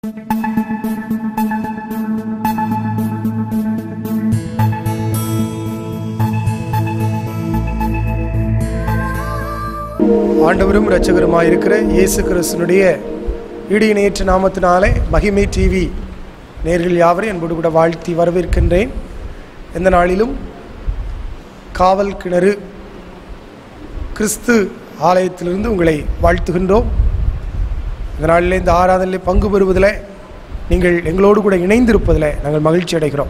ஆண்டவரும் இரட்சகருமாயிருக்கிற இயேசு கிறிஸ்தனுடைய இடியினையற்ற நாமத்தினாலே மகிமை டிவி நேர்கள் யாவரும் என்போடு கூட வாழ்த்தி வரவேற்கின்றேன் எந்த நாளிலும் காவல் கிணறு கிறிஸ்து ஆலயத்திலிருந்து உங்களை வாழ்த்துகின்றோம் இந்த நாளில் இந்த ஆராதனையில் பங்கு பெறுவதில் நீங்கள் எங்களோடு கூட இணைந்திருப்பதில் நாங்கள் மகிழ்ச்சி அடைகிறோம்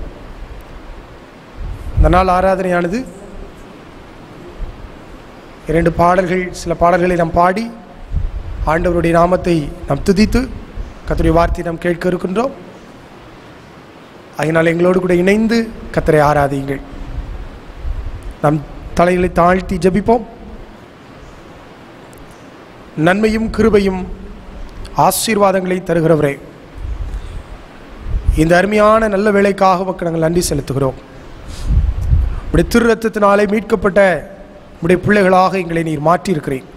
இந்த நாள் ஆராதனையானது இரண்டு பாடல்கள் சில பாடல்களை நாம் பாடி ஆண்டவருடைய நாமத்தை நாம் துதித்து கர்த்தருடைய வார்த்தையை நாம் கேட்க இருக்கின்றோம் அதனால் எங்களோடு கூட இணைந்து கத்தரை ஆராதியுங்கள் நம் தலைகளை தாழ்த்தி ஜெபிப்போம் நன்மையும் கிருபையும் ஆசீர்வாதங்களை தருகிறவரே இந்த அருமையான நல்ல வேலைக்காக உமக்கு நாங்கள் நன்றி செலுத்துகிறோம் உடைய திரு ரத்தத்தினாலே மீட்கப்பட்ட உடைய பிள்ளைகளாக எங்களை நீர் மாற்றியிருக்கிறேன்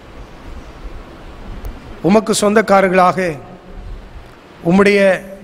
உமக்கு சொந்தக்காரர்களாக உம்முடைய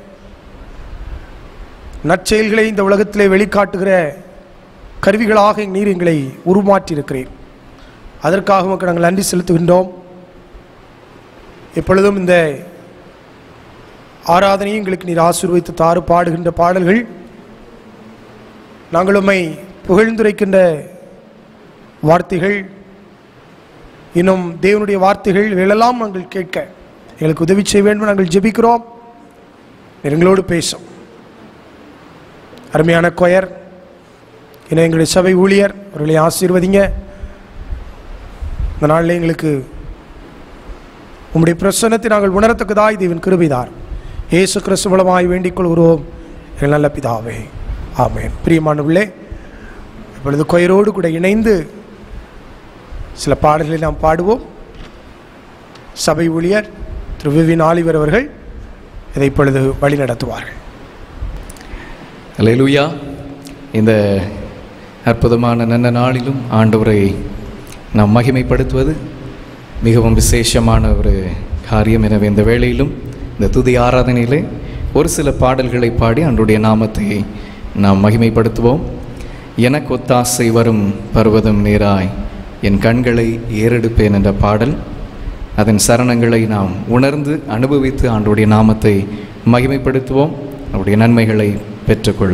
நற்செயல்களை இந்த உலகத்திலே வெளிக்காட்டுகிற கருவிகளாக நீர் எங்களை உருமாற்றியிருக்கிறேன் அதற்காக உமக்கு நாங்கள் நன்றி செலுத்துகின்றோம் எப்பொழுதும் இந்த ஆராதனையை எங்களுக்கு நீர் ஆசீர்வதித்து தாறு பாடுகின்ற பாடல்கள் நாங்கள் உம்மை புகழ்ந்துரைக்கின்ற வார்த்தைகள் இன்னும் தேவனுடைய வார்த்தைகள் இவைகளெல்லாம் நாங்கள் கேட்க எங்களுக்கு உதவி செய்ய வேண்டும் நாங்கள் ஜெபிக்கிறோம் நீர் எங்களோடு பேசும் அருமையான கொயர் இன்னும் எங்களுடைய சபை ஊழியர் அவர்களை ஆசீர்வதிங்க இந்த நாளில் எங்களுக்கு உம்முடைய பிரசன்னத்தை நாங்கள் உணரத்தக்கதாய் தேவன் கிருபிதார் இயேசு கிறிஸ்து மூலமாய் வேண்டிக் கொள்கிறோம் எங்கள் நல்ல பிதாவே ஆமென் பிரியமானவர்களே இப்பொழுது கொயரோடு கூட இணைந்து சில பாடல்களை நாம் பாடுவோம் சபை ஊழியர் திரு விவின் ஆலிவர் அவர்கள் இதை இப்பொழுது வழி நடத்துவார்கள் அல்லேலூயா இந்த அற்புதமான நல்ல நாளிலும் ஆண்டவரை நாம் மகிமைப்படுத்துவது மிகவும் விசேஷமான ஒரு காரியம் எனவே இந்த வேளையிலும் இந்த துதி ஆராதனையிலே ஒரு சில பாடல்களை பாடி ஆண்டுடைய நாமத்தை நாம் மகிமைப்படுத்துவோம் எனக்கு ஒத்தாசை வரும் பர்வதம் நேராய் என் கண்களை ஏறெடுப்பேன் என்ற பாடல் அதன் சரணங்களை நாம் உணர்ந்து அனுபவித்து ஆண்டுடைய நாமத்தை மகிமைப்படுத்துவோம் அவருடைய நன்மைகளை பெற்றுக்கொள்ள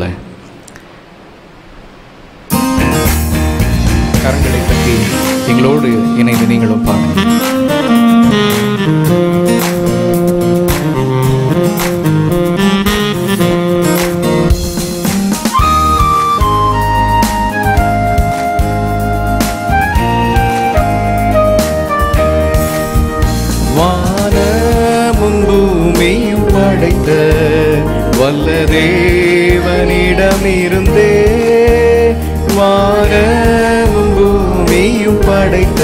கரங்களை தட்டி எங்களோடு இணைந்து நீங்களும் பாருங்கள் வானமும் பூமியும் படைத்த வல்ல தேவனிடமிருந்தே வானமும் பூமியும் படைத்த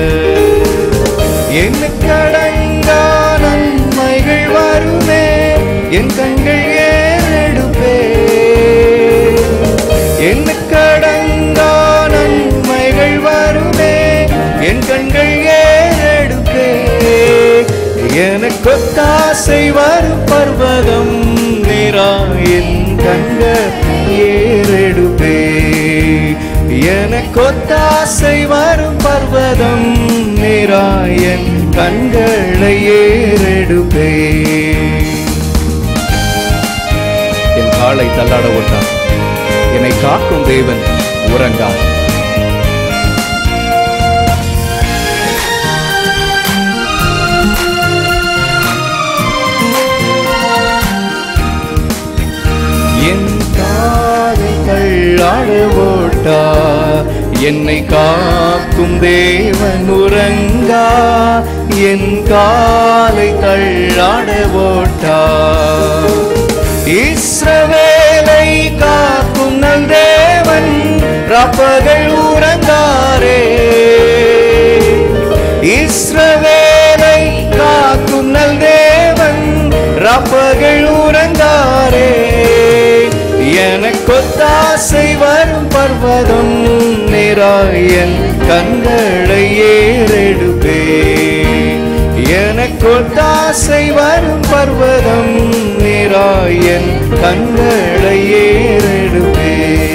எனக்கு அடங்கா நன்மைகள் வருமே என் கண்கள் ஏறெடுப்பே எனக்கு அடங்கா நன்மைகள் வருமே என் கண்கள் ஏறெடுப்பே எனக்கு ஒத்தாசை வரும் பர்வதம் நிராயின் கண்கள் ஏறெடுப்பே எனக்கு ஒத்தாசை வரும் பர்வதம் நிராயன் கண்களை ஏறெடுப்பே என் காலை தள்ளாட விட்டான் என்னை காக்கும் தேவன் உறங்கான் என் காலை தள்ளாட ஓட்டா என்னை காக்கும் தேவன் உறங்கா என் காலை தள்ளாட ஓட்டா இஸ்ரவேலை காக்கும் நல் தேவன் ரப்பகள் உறங்காரே இஸ்ரவேலை காக்கும் நல் தேவன் ரப்பகள் உறங்காரே எனக்கொத்தாசை வரும் பர்வதம் நிராயன் கண்களை ஏறெடுப்பே எனக்கொத்தாசை வரும் பர்வதம் கண்களை ஏறெடுப்பே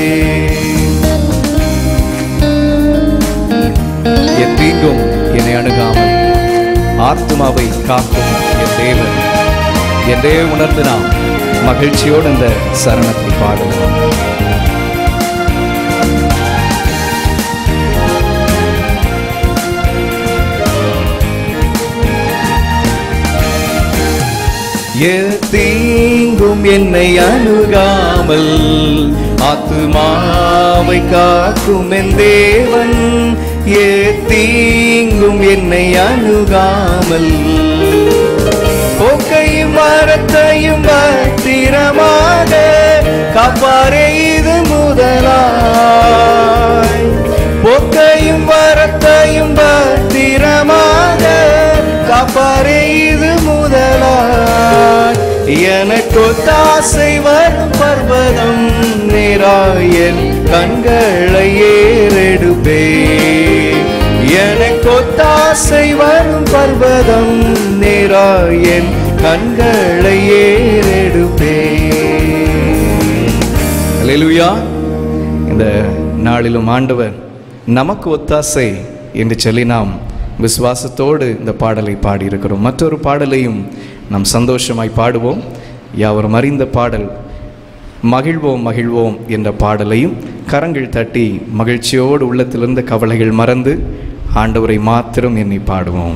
என் தீங்கும் என்னை அணுகாமல் ஆத்மாவை காக்கும் என் தேவன் என்றே உணர்ந்து நாம் மகிழ்ச்சியோடு இந்த சரணத்தை பாடுவோம் என் தீங்கும் என்னை அணுகாமல் ஆத்துமாவை காக்கும் என் தேவன் ஏ தீங்கும் என்னை அணுகாமல் போக்கையும் மரத்தையும் பத்திரமாக காப்பாரே இது முதலாய் போக்கையும் வரத்தையும் பத்திரமாக காப்பாரே இது முதலாய் எனக்கு தாசை வரும் பர்வதம் நேராயன் கண்களை ஏறெடுப்பே எனக்கு தாசை வரும் பர்வதம் நேராயன் கண்களை ஏறெடுப்பே அல்லேலூயா இந்த நாளிலும் ஆண்டவர் நமக்கு ஒத்தாசை என்று சொல்லி நாம் விசுவாசத்தோடு இந்த பாடலை பாடியிருக்கிறோம் மற்றொரு பாடலையும் நாம் சந்தோஷமாய் பாடுவோம் யாவரும் அறிந்த பாடல் மகிழ்வோம் மகிழ்வோம் என்ற பாடலையும் கரங்கள் தட்டி மகிழ்ச்சியோடு உள்ளத்திலிருந்த கவலைகள் மறந்து ஆண்டவரை மாத்திரம் எண்ணி பாடுவோம்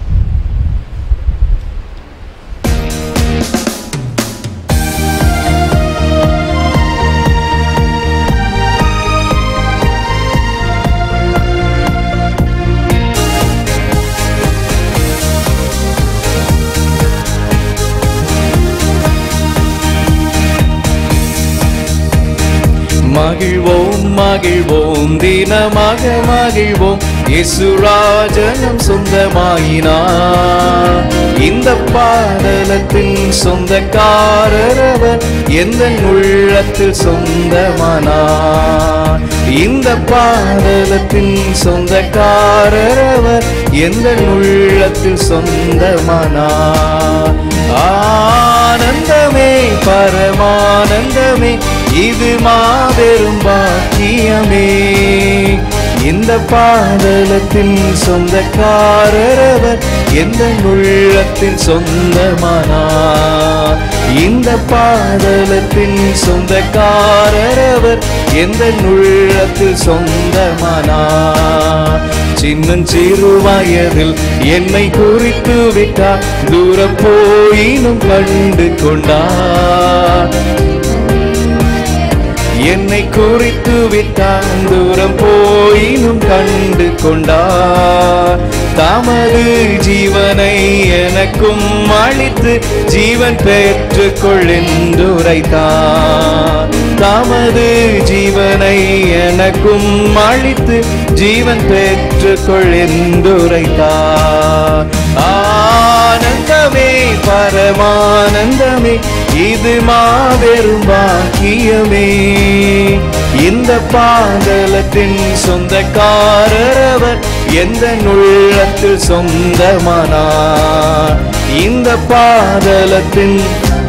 மகிழ்வோம் மகிழ்வோம் தினமாக மகிழ்வோம் இசுராஜனம் சொந்தமாயினார் இந்த பாடலத்தின் சொந்தக்காரர் அவர் எந்த உள்ளத்தில் சொந்தமானார் இந்த பாடலத்தின் சொந்தக்காரர் அவர் எந்த உள்ளத்தில் சொந்தமானார் ஆனந்தமே பரமானந்தமே இது மாபெரும் பாக்கியமே இந்த பாடலத்தின் சொந்தக்காரர் அவர் எந்த உள்ளத்தின் சொந்தமானார் இந்த பாடலத்தின் சொந்தக்காரர் அவர் எந்த உள்ளத்தில் சொந்தமானார் சின்னஞ்சிறு வயதில் என்னை குறித்து விட்டார் தூரம் போயினும் கண்டு கொண்டார் என்னை குறித்து விட்டான் தூரம் போயினும் கண்டு கொண்டார் தமது ஜீவனை எனக்கும் அளித்து ஜீவன் பெற்றுக் கொள்ளென்றுரைத்தார் தமது ஜீவனை எனக்கும் அளித்து ஜீவன் பெற்றுக் கொள்ளென்றுரைத்தார் ஆனந்தமே பரமானந்தமே இது மாபெரும் பாக்கியமே இந்த பாதலத்தின் சொந்தக்காரர் அவர் எந்த உள்ளத்தில் சொந்தமானார் இந்த பாதலத்தின்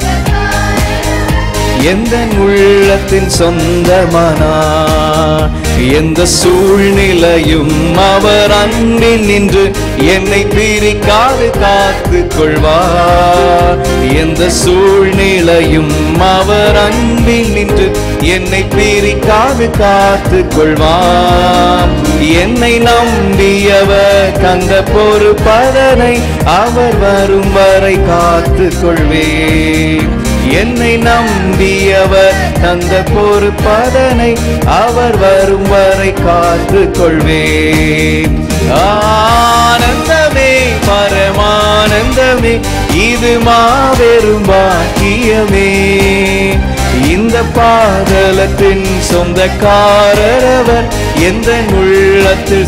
எந்த உள்ளத்தின் சொந்தமானார் எந்த சூழ்நிலையும் அவர் அன்பில் நின்று என்னை பிரிக்காது காத்து கொள்வார் எந்த சூழ்நிலையும் அவர் அன்பில் நின்று என்னை பிரிக்காது காத்து கொள்வார் என்னை நம்பியவர் தந்த பொறுப்பதனை அவர் வரும் வரை காத்து கொள்வேன் என்னை நம்பியவர் தந்த பொறுப்பதனை அவர் வரும் வரை காத்து கொள்வேன் ஆனந்தமே பரமானந்தமே இது மாபெரும் பாக்கியமே இந்த பாதலத்தின் சொந்தக்காரர் அவர் எந்த உள்ளத்தில்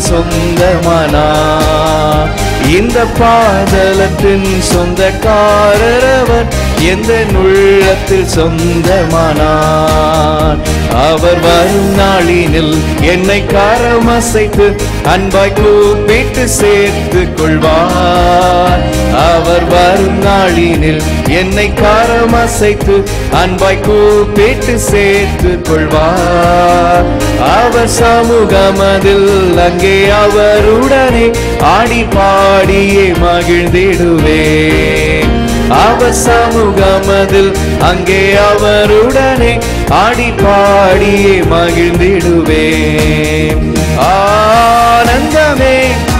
சொந்தமானார் இந்த பாதலத்தின் சொந்தக்காரர் அவர் எந்த உள்ளத்தில் சொந்தமானார் அவர் வரும் நாளினில் என்னை காரமசைத்து அன்பாய் கூப்பிட்டு சேர்த்து கொள்வார் அவர் வரும் நாளினில் என்னை காரமசைத்து அன்பாய் கூப்பிட்டு சேர்த்து கொள்வார் அவர் சமூகமதில் அங்கே அவருடனே ஆடி பாடியே மகிழ்ந்திடுவேன் அவர் சமூகமதில் அங்கே அவருடனே ஆடி பாடியே மகிழ்ந்திடுவேன் ஆனந்தமே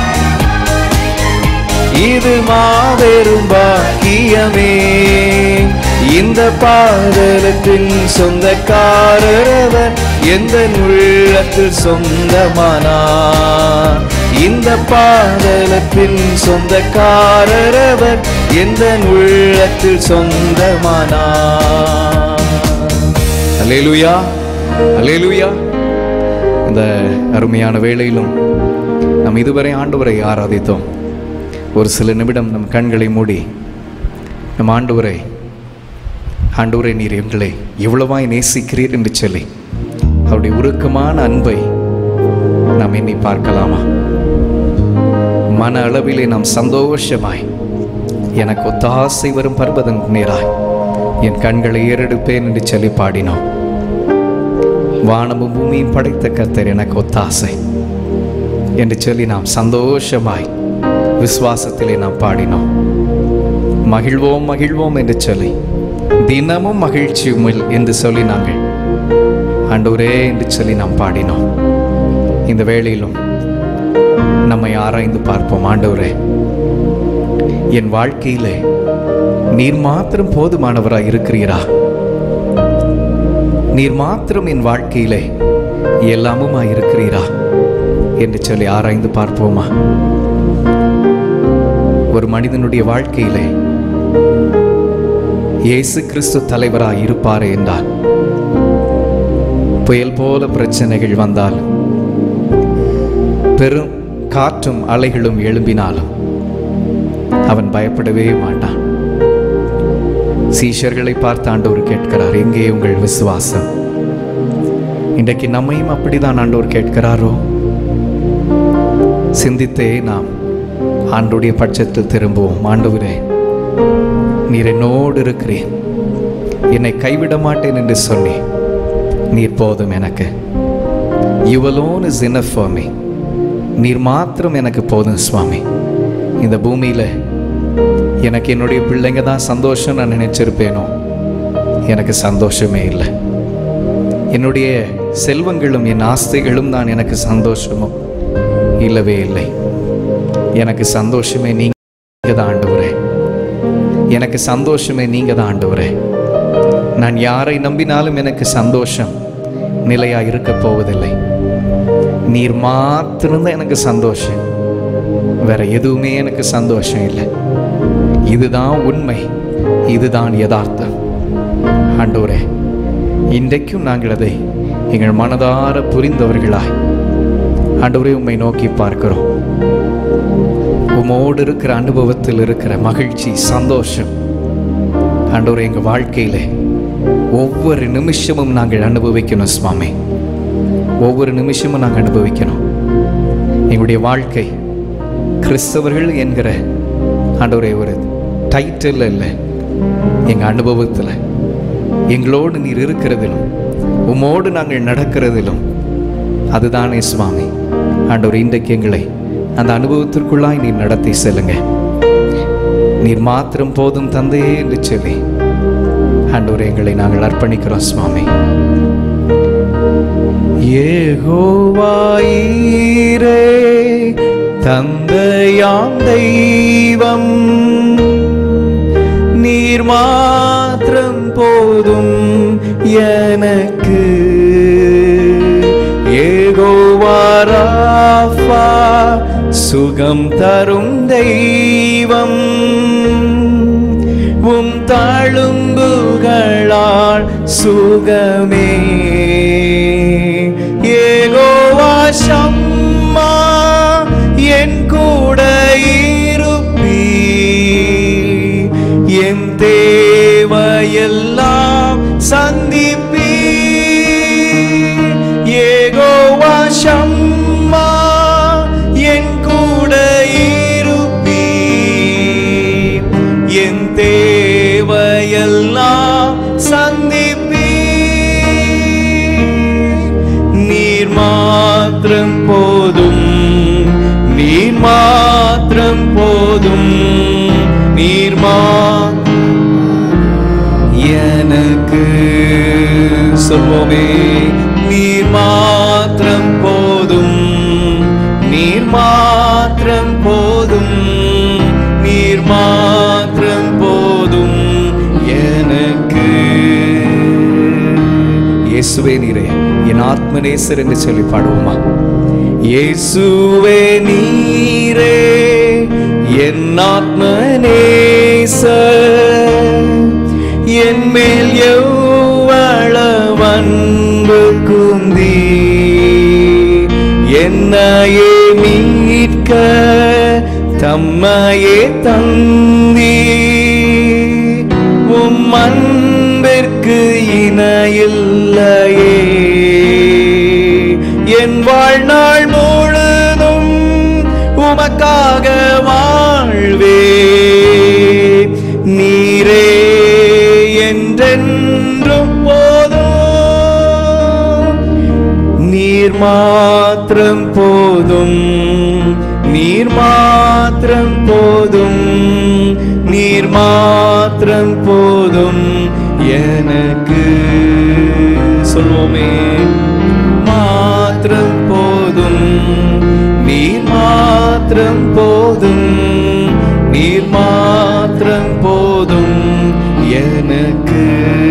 இது மாபெரும் பாக்கியமே இந்த பாதலத்தின் சொந்தக்காரர் எந்த உள்ளத்தில் சொந்தமானார் இந்த பாதலத்தின் சொந்தக்காரர் எந்த உள்ளத்தில் சொந்தமானார் அலேலுயா அலேலுயா இந்த அருமையான வேளையிலும் நாம் இதுவரை ஆண்டவரை ஆராதித்தோம் ஒரு சில நிமிடம் நம் கண்களை மூடி நம் ஆண்டவரை ஆண்டவரை நீர் எங்களை இவ்வளவாய் நேசிக்கிறீர் என்று சொல்லி அவருடைய உருக்கமான அன்பை நாம் எண்ணி பார்க்கலாமா மன அளவிலே நாம் சந்தோஷமாய் எனக்கு ஒத்தாசை வரும் பர்வதம் நேராய் என் கண்களை ஏறெடுப்பேன் என்று சொல்லி பாடினோம் வானமும் பூமியும் படைத்த கர்த்தர் எனக்கு ஒத்தாசை என்று சொல்லி நாம் சந்தோஷமாய் விசுவாசத்திலே நாம் பாடினோம் மகிழ்வோம் மகிழ்வோம் என்று சொல்லி தினமும் மகிழ்ச்சியும் என்று சொல்லி நாங்கள் ஆண்டவரே என்று சொல்லி நாம் பாடினோம் இந்த வேளையிலும் நம்மை ஆராய்ந்து பார்ப்போம் ஆண்டவரே என் வாழ்க்கையிலே நீர் மாத்திரம் போதுமானவராய் இருக்கிறீரா நீர் மாத்திரம் என் வாழ்க்கையிலே எல்லாமுமாய் இருக்கிறீரா என்று சொல்லி ஆராய்ந்து பார்ப்போமா ஒரு மனிதனுடைய வாழ்க்கையிலே இயேசு கிறிஸ்து தலைவராய் இருப்பாரே என்றால் புயல் போல பிரச்சனைகள் வந்தால் பெரும் காற்றும் அலைகளும் எழும்பினாலும் அவன் பயப்படவே மாட்டான் சீஷர்களை பார்த்து ஆண்டவர் கேட்கிறார் எங்கே உங்கள் விசுவாசம் இன்றைக்கு நம்மையும் அப்படிதான் ஆண்டவர் கேட்கிறாரோ சிந்தித்தே நாம் ஆண்டுடைய பட்சத்தில் திரும்புவோம் ஆண்டவரே நீர் என்னோடு இருக்கிறேன் என்னை கைவிட மாட்டேன் என்று சொன்னி நீர் போதும் எனக்கு you alone is enough for me நீர் மாத்திரம் எனக்கு போதும் சுவாமி இந்த பூமியில் எனக்கு என்னுடைய பிள்ளைங்க தான் சந்தோஷம் நான் நினைச்சிருப்பேனோ எனக்கு சந்தோஷமே இல்லை என்னுடைய செல்வங்களும் என் ஆஸ்திகளும் தான் எனக்கு சந்தோஷமோ இல்லவே இல்லை எனக்கு சந்தோஷமே நீங்க தான் ஆண்டவரே எனக்கு சந்தோஷமே நீங்க தான் ஆண்டவரே நான் யாரை நம்பினாலும் எனக்கு சந்தோஷம் நிலையா இருக்க போவதில்லை நீர் மாத்திரம்தான் எனக்கு சந்தோஷம் வேற எதுவுமே எனக்கு சந்தோஷம் இல்லை இதுதான் உண்மை இதுதான் யதார்த்தம் ஆண்டவரே இன்றைக்கும் நாங்கள் அதை எங்கள் மனதார புரிந்தவர்களாய் ஆண்டவரே உம்மை நோக்கி பார்க்கிறோம் உமோடு இருக்கிற அனுபவத்தில் இருக்கிற மகிழ்ச்சி சந்தோஷம் ஆண்டவரே எங்கள் வாழ்க்கையிலே ஒவ்வொரு நிமிஷமும் நாங்கள் அனுபவிக்கணும் சுவாமி ஒவ்வொரு நிமிஷமும் நாங்கள் அனுபவிக்கணும் எங்களுடைய வாழ்க்கை கிறிஸ்தவர்கள் என்கிற ஆண்டவரே ஒரு டைட்டில் இல்லை எங்கள் அனுபவத்தில் எங்களோடு நீர் இருக்கிறதிலும் உமோடு நாங்கள் நடக்கிறதிலும் அதுதானே சுவாமி ஆண்டவர் இன்றைக்கு எங்களை அந்த அனுபவத்திற்குள்ளாய் நீர் நடத்தி செல்லுங்க நீர் மாத்திரம் போதும் தந்தையே என்று சொல்லி ஆண்டவர் எங்களை நாங்கள் அர்ப்பணிக்கிறோம் சுவாமி ஏகோவாயிரே தந்தையாம் தெய்வம் நீர் மாத்திரம் போதும் எனக்கு ஏகோவாராஃபா சுகம் தரும் தெய்வம் உம் தழும்புகளால் சுகமே ஏகோவா சம்மா என் கூட இருப்பீ என் தேவ சந்திப்பீ நீர் மாத்திரம் போதும் நீர் மாத்திரம் போதும் நீர் மா எனக்கு சொல்வோமே நீர் மாத்திரம் போதும் நீர் மாத்திரம் போதும் நீர் மாத்திரம் போதும் எனக்கு இயேசுவே நீரே என் ஆத்மநேசர் என்று சொல்லி பாடுவோமா இயேசுவே நீரே என் ஆத்மநேசர் என் மேல் எவ்வளவு அன்பு குந்தி என்னையே மீட்க தம்மையே தந்தி உம் அன்பிற்கு இணையில்லையே என் வாழ்நாள் முழுதும் உமக்காக வாழ்வே நீரே என்றென்றும் போதும் நீர் மாத்திரம் போதும் நீர் மாத்திரம் போதும் நீர் மாத்திரம் போதும் எனக்கு சொல்வோமே மாத்திரம் போதும் நீர் மாத்திரம் போதும் நீர் மாத்திரம் போதும் எனக்கு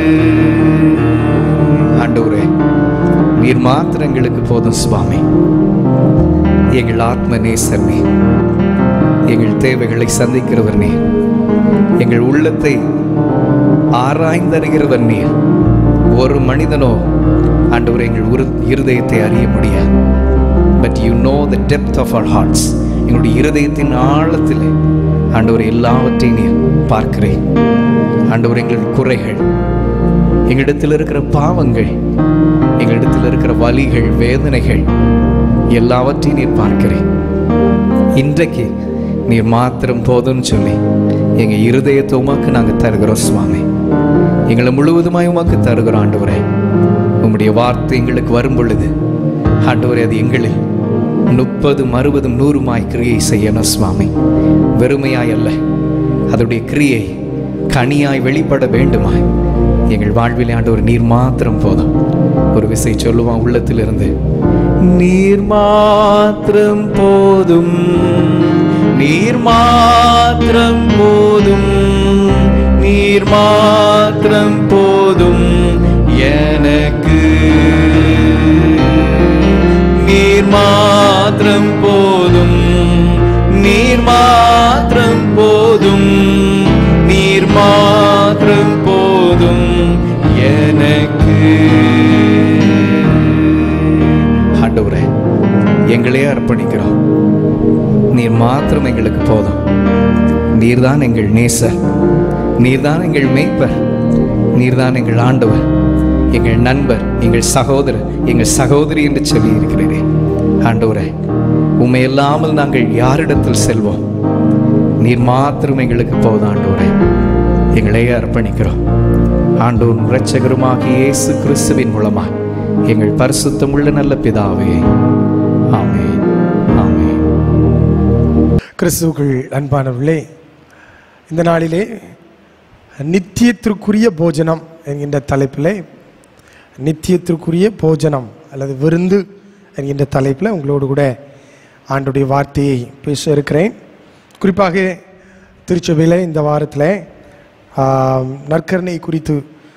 ஆண்டவரே நீர் மாத்திரம் எங்களுக்கு போதும் சுவாமி எங்கள் ஆத்ம நேசர் நீ எங்கள் தேவைகளை சந்திக்கிறவர் நீ எங்கள் உள்ளத்தை ஆராய்ந்தறிகிறவர் நீ ஒரு மனிதனோ ஆண்டவர் எங்கள் உரு இருதயத்தை அறிய முடியாது but you know the depth of our hearts எங்களுடைய இருதயத்தின் ஆழத்தில் ஆண்டவர் எல்லாவற்றையும் நீ பார்க்கிறேன் ஆண்டவர் எங்கள் குறைகள் எங்களிடத்தில் இருக்கிற பாவங்கள் எங்களிடத்தில் இருக்கிற வலிகள் வேதனைகள் எல்லாவற்றையும் நீர் பார்க்கிறேன் இன்றைக்கு நீர் மாத்திரம் போதும்னு சொல்லி எங்க இருதயத்தை உமக்கு நாங்கள் தருகிறோம் சுவாமி எங்களை முழுவதுமாய் உமக்கு தருகிறோம் ஆண்டவரே உம்முடைய வார்த்தை எங்களுக்கு வரும் பொழுது ஆண்டவரே அது எங்களில் முப்பதும் அறுபதும் நூறுமாய் கிரியை செய்யணும் சுவாமி வெறுமையாய் அல்ல அதோடைய கிரியை கனியாய் வெளிப்பட வேண்டுமாய் எங்கள் வாழ்வில் ஆண்டவர் நீர் மாத்திரம் போதும் ஒரு விசை சொல்லுவான் உள்ளத்திலிருந்து நீர் மாத்திரம் போதும் நீர் மாத்திரம் போதும் நீர் மாத்திரம் போதும் எனக்கு நீர் மாத்திரம் போதும் நீர் மாத்திரம் போதும் நீர் மாத்திரம் போதும் எனக்கு ஆண்டவரே எங்களே அர்ப்பணிக்கிறோம் நீர் மாத்திரம் எங்களுக்கு போதும் நீர்தான் எங்கள் நேசர் நீர்தான் எங்கள் மேய்ப்பர் நீர்தான் எங்கள் ஆண்டவர் எங்கள் நண்பர் எங்கள் சகோதரர் எங்கள் சகோதரி என்று சொல்லி இருக்கிறீரே ஆண்டவரே உண்மை இல்லாமல் நாங்கள் யாரிடத்தில் செல்வோம் நீர் மாத்திரம் எங்களுக்கு போதும் ஆண்டவரே எங்களையே அர்ப்பணிக்கிறோம் ஆண்டவரும் இரட்சகருமாகி இயேசு கிறிஸ்துவின் மூலமாக எங்கள் பரிசுத்தமுள்ள நல்ல பிதாவே ஆமென் ஆமென் கிறிஸ்துவுக்குள் அன்பானவர்களே இந்த நாளிலே நித்தியத்திற்குரிய போஜனம் என்கின்ற தலைப்பில் நித்தியத்திற்குரிய போஜனம் அல்லது விருந்து என்கின்ற தலைப்பில் உங்களோடு கூட ஆண்டுடைய வார்த்தையை பேச இருக்கிறேன் குறிப்பாக திருச்சபையில் இந்த வாரத்தில் ஆம், நற்கருணை குறித்து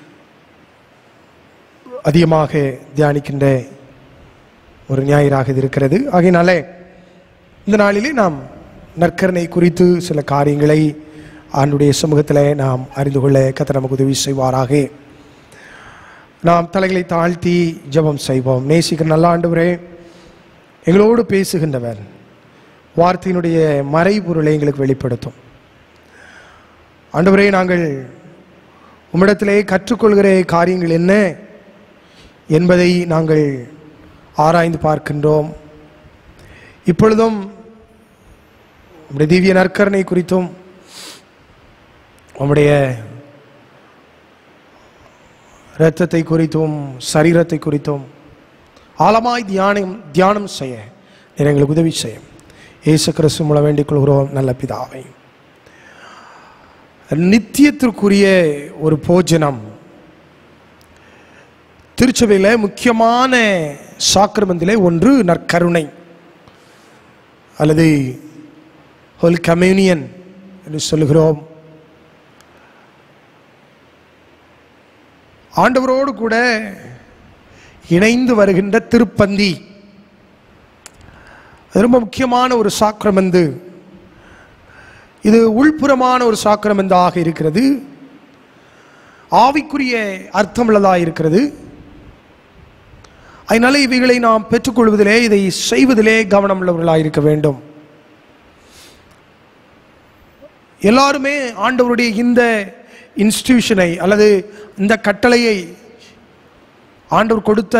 அதிகமாக தியானிக்கின்ற ஒரு ஞாயிறாக இது இருக்கிறது ஆகையினாலே இந்த நாளிலே நாம் நற்கருணை குறித்து சில காரியங்களை ஆண்டுடைய சமூகத்தில் நாம் அறிந்து கொள்ள கத்த நமக்கு உதவி செய்வாராக நாம் தலைகளை தாழ்த்தி ஜெபம் செய்வோம் நேசிக்கிற நல்ல ஆண்டவரே எங்களோடு பேசுகின்றவர் வார்த்தையினுடைய மறைபொருளை எங்களுக்கு வெளிப்படுத்தும் ஆண்டவரே நாங்கள் உம்மிடத்திலே கற்றுக்கொள்கிற காரியங்கள் என்ன என்பதை நாங்கள் ஆராய்ந்து பார்க்கின்றோம் இப்பொழுதும் உம்முடைய திவ்ய நற்கருணை குறித்தும் உம்முடைய இரத்தத்தை குறித்தும் சரீரத்தை குறித்தும் ஆழமாய் தியானம் தியானம் செய்ய நீர் எங்களுக்கு உதவி செய்யும் இயேசு கிறிஸ்து மூலம் வேண்டிக் கொள்கிறோம் நல்ல பிதாவை நித்தியத்திற்குரிய ஒரு போஜனம் திருச்சபையில் முக்கியமான சாக்கிரமந்திலே ஒன்று நற்கருணை அல்லது ஹோல் கம்யூனியன் என்று சொல்லுகிறோம் ஆண்டவரோடு கூட இணைந்து வருகின்ற திருப்பந்தி அது ரொம்ப முக்கியமான ஒரு சாக்கிரமந்து இது உள்புறமான ஒரு சாக்கிரமந்தாக இருக்கிறது ஆவிக்குரிய அர்த்தமுள்ளதாக இருக்கிறது அதனால இவைகளை நாம் பெற்றுக்கொள்வதிலே இதை செய்வதிலே கவனம் உள்ளவர்களாக இருக்க வேண்டும் எல்லாருமே ஆண்டவருடைய இந்த இன்ஸ்டிடியூஷனை அல்லது இந்த கட்டளையை ஆண்டவர் கொடுத்த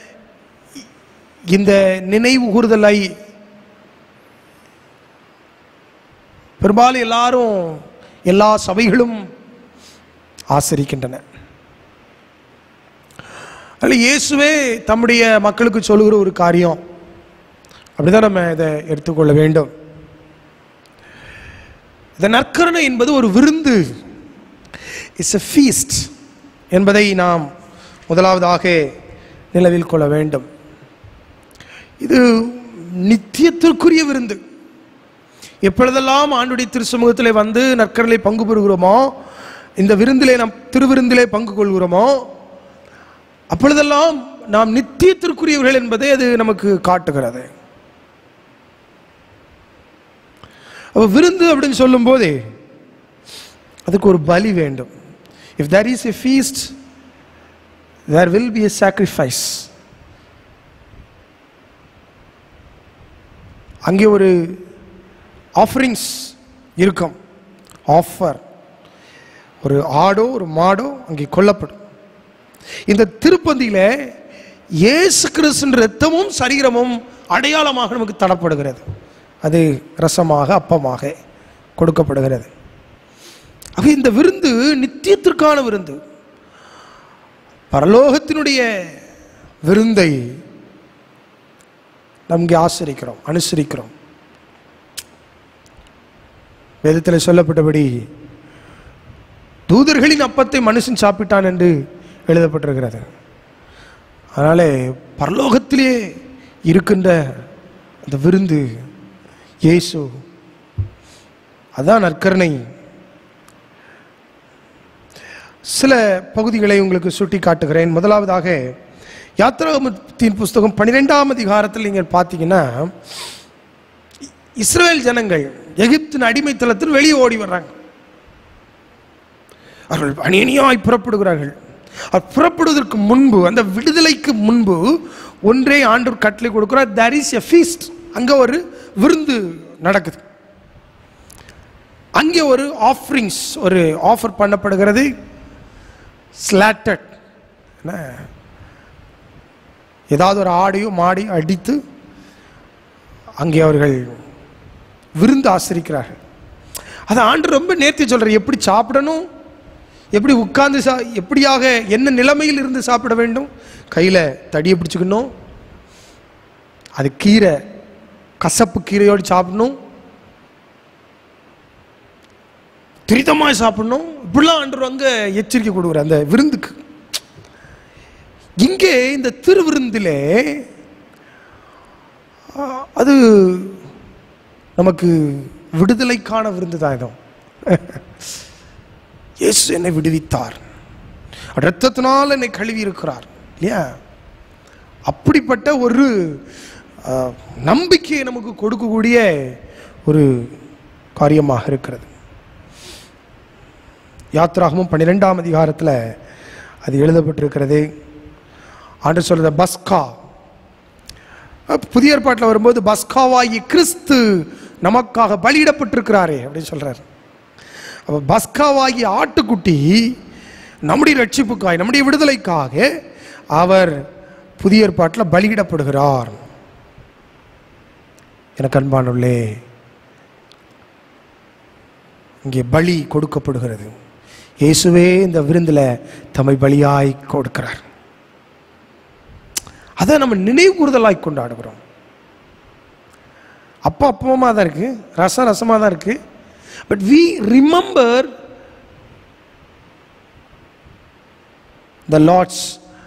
இந்த நினைவு கூறுதலை பெரும்பாலும் எல்லாரும் எல்லா சபைகளும் ஆசரிக்கின்றன அதில் இயேசுவே தம்முடைய மக்களுக்கு சொல்லுகிற ஒரு காரியம் அப்படிதான் நம்ம இதை எடுத்துக்கொள்ள வேண்டும் இந்த நற்கருணை என்பது ஒரு விருந்து இட்ஸ் எ ஃபீஸ்ட் என்பதை நாம் முதலாவதாக நிலவில் கொள்ள வேண்டும் இது நித்தியத்திற்குரிய விருந்து எப்பொழுதெல்லாம் ஆண்டுடைய திருச்சமூகத்திலே வந்து நற்கரலை பங்கு பெறுகிறோமோ இந்த விருந்திலே நாம் திருவிருந்திலே பங்கு கொள்கிறோமோ அப்பொழுதெல்லாம் நாம் நித்தியத்திற்குரியவர்கள் என்பதை அது நமக்கு காட்டுகிறது அப்ப விருந்து அப்படின்னு சொல்லும்போது அதுக்கு ஒரு பலி வேண்டும் if there is a feast there will be a sacrifice அங்கே ஒரு ஆஃபரிங்ஸ் இருக்கும் ஆஃபர் ஒரு ஆடோ ஒரு மாடோ அங்கே கொல்லப்படும் இந்த திருப்பந்தியில இயேசு கிறிஸ்துவின் ரத்தமும் சரீரமும் அடையாளமாக நமக்கு தரப்படுகிறது அது ரசமாக அப்பமாக கொடுக்கப்படுகிறது ஆக இந்த விருந்து நித்தியத்திற்கான விருந்து பரலோகத்தினுடைய விருந்தை நாம் இங்கே ஆசரிக்கிறோம் அனுசரிக்கிறோம் வேதத்தில் சொல்லப்பட்டபடி தூதர்களின் அப்பத்தை மனுஷன் சாப்பிட்டான் என்று எழுதப்பட்டிருக்கிறது அதனாலே பரலோகத்திலே இருக்கின்ற அந்த விருந்து இயேசு அதான் நற்கருணை சில பகுதிகளை உங்களுக்கு சுட்டி காட்டுகிறேன் முதலாவதாக யாத்திராகமத்தின் புஸ்தகம் பன்னிரெண்டாம் அதிகாரத்தில் நீங்கள் பார்த்தீங்கன்னா இஸ்ரேல் ஜனங்கள் எகிப்தின் அடிமைத்தளத்தில் வெளியே ஓடி வர்றாங்க அவர்கள் அணியணியாய் புறப்படுகிறார்கள் அவர் புறப்படுவதற்கு முன்பு அந்த விடுதலைக்கு முன்பு ஒன்றே ஆண்டவர் கட்டளை கொடுக்கிறார் தர் இஸ் எ ஃபீஸ்ட் அங்கே ஒரு விருந்து நடக்குது அங்கே ஒரு ஆஃபரிங்ஸ் ஒரு ஆஃபர் பண்ணப்படுகிறது ஸ்லாட்டட் ஏதாவது ஒரு ஆடையோ மாடையோ அடித்து அங்கே அவர்கள் விருந்து ஆசிரிக்கிறார்கள் அதை ஆண்டு ரொம்ப நேர்த்தி சொல்கிறார் எப்படி சாப்பிடணும் எப்படி உட்கார்ந்து சா எப்படியாக என்ன நிலைமையில் இருந்து சாப்பிட வேண்டும் கையில் தடியை பிடிச்சுக்கணும் அது கீரை கசப்பு கீரையோடு சாப்பிடணும் துரிதமாக சாப்பிடணும் இப்படிலாம் ஆண்டு அங்கே எச்சரிக்கை கொடுக்குற அந்த விருந்துக்கு இங்கே இந்த திருவிருந்திலே ஆ, அது நமக்கு விடுதலைக்கான விருந்து தான் இதோ இயேசு என்னை விடுவித்தார் இரத்தத்தினால் என்னை கழுவி இருக்கிறார் இல்லையா அப்படிப்பட்ட ஒரு ஆ, நம்பிக்கையை நமக்கு கொடுக்கக்கூடிய ஒரு காரியமாக இருக்கிறது யாத்ராகமும் பன்னிரெண்டாம் அதிகாரத்தில் அது எழுதப்பட்டிருக்கிறது ஆண்டு சொல்றது பஸ்கா அப்ப புதிய ஏற்பாட்டில் வரும்போது பஸ்காவாகி கிறிஸ்து நமக்காக பலியிடப்பட்டிருக்கிறாரே அப்படின்னு சொல்றாரு அப்போ பஸ்காவாகி ஆட்டுக்குட்டி நம்முடைய ரட்சிப்புக்காய் நம்முடைய விடுதலைக்காக அவர் புதிய ஏற்பாட்டில் பலியிடப்படுகிறார் எனக்கு அன்பானுள்ளே இங்கே பலி கொடுக்கப்படுகிறது இயேசுவே இந்த விருந்தில் தம்மை பலியாய் கொடுக்கிறார் அதை நம்ம நினைவு கூறுதலாய் கொண்டாடுகிறோம் அப்பா அப்பமாக தான் இருக்கு ரசம் ரசமாக தான் இருக்கு but we remember the Lord's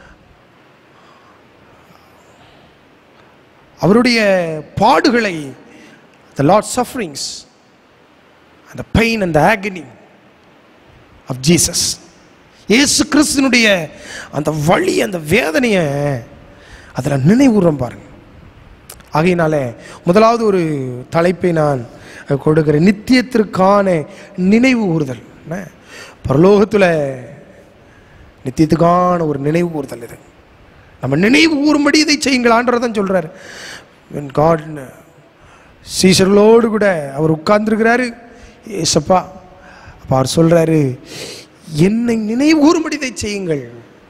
அவருடைய பாடுகளை த லார்ட் சஃபரிங்ஸ் அந்த பெயின் அந்த agony ஆஃப் ஜீசஸ் இயேசு கிறிஸ்துனுடைய அந்த வழி அந்த வேதனையை அதில் நினைவுறோம் பாருங்க ஆகையினால முதலாவது ஒரு தலைப்பை நான் கொடுக்கிறேன் நித்தியத்திற்கான நினைவு கூறுதல் என்ன? பரலோகத்தில் நித்தியத்துக்கான ஒரு நினைவு கூறுதல் இது நம்ம நினைவு கூறும்படி இதை செய்யுங்கள் ஆண்டவர் தான் சொல்றாரு காட் சீசர்களோடு கூட அவர் உட்கார்ந்துருக்கிறாரு ஏசப்பா அப்போ அவர் சொல்றாரு என்னை நினைவு கூறும்படி இதை செய்யுங்கள்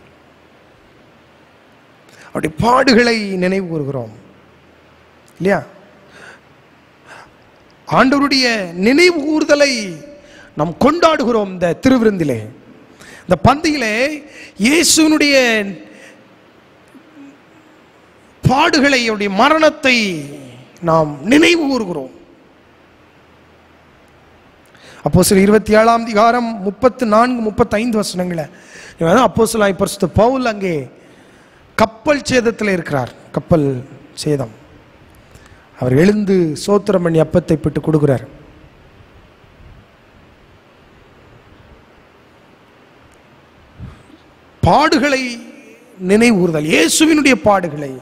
அப்படி பாடுகளை நினைவு கூறுகிறோம் இல்லையா ஆண்டவருடைய நினைவு கூறுதலை நாம் கொண்டாடுகிறோம் இந்த திருவிருந்திலே இந்த பந்தியிலே இயேசுனுடைய பாடுகளை அவருடைய மரணத்தை நாம் நினைவு கூறுகிறோம் அப்போ சில இருபத்தி ஏழாம் அதிகாரம் முப்பத்து நான்கு முப்பத்தைந்து வசனங்களை அப்போ சில பரிசுத்த பவுல் அங்கே கப்பல் சேதத்தில் இருக்கிறார் கப்பல் சேதம் அவர் எழுந்து சோத்திரம் பண்ணி அப்பத்தை பிட்டு கொடுக்கிறார் பாடுகளை நினைவுறுதல் இயேசுவினுடைய பாடுகளை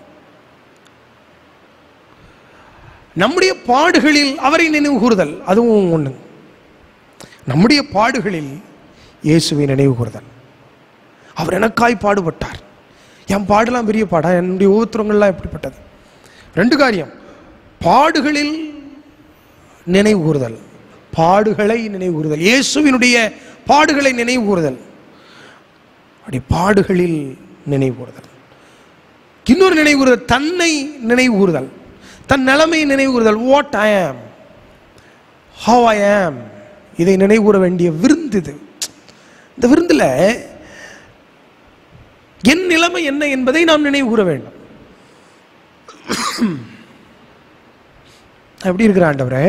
நம்முடைய பாடுகளில் அவரை நினைவு கூறுதல் அதுவும் ஒன்று நம்முடைய பாடுகளில் இயேசுவை நினைவு கூறுதல் அவர் எனக்காய் பாடுபட்டார் என் பாடலாம் பெரிய பாடா என்னுடைய ஊத்திரங்கள்லாம் எப்படிப்பட்டது ரெண்டு காரியம் பாடுகளில் நினைவு கூறுதல் பாடுகளை நினைவு கூறுதல் இயேசுவினுடைய பாடுகளை நினைவு கூறுதல் அப்படி பாடுகளில் நினைவு கூறுதல் இன்னொரு நினைவு கூறுதல் தன்னை நினைவு கூறுதல் தன் நிலைமையை நினைவு கூறுதல் வாட் ஐ ஆம் ஹவ் ஐ ஆம் இதை நினைவு கூற வேண்டிய விருந்து இது இந்த விருந்தில் என் நிலைமை என்ன என்பதை நாம் நினைவு கூற வேண்டும் நான் எப்படி இருக்கிற ஆண்டவரே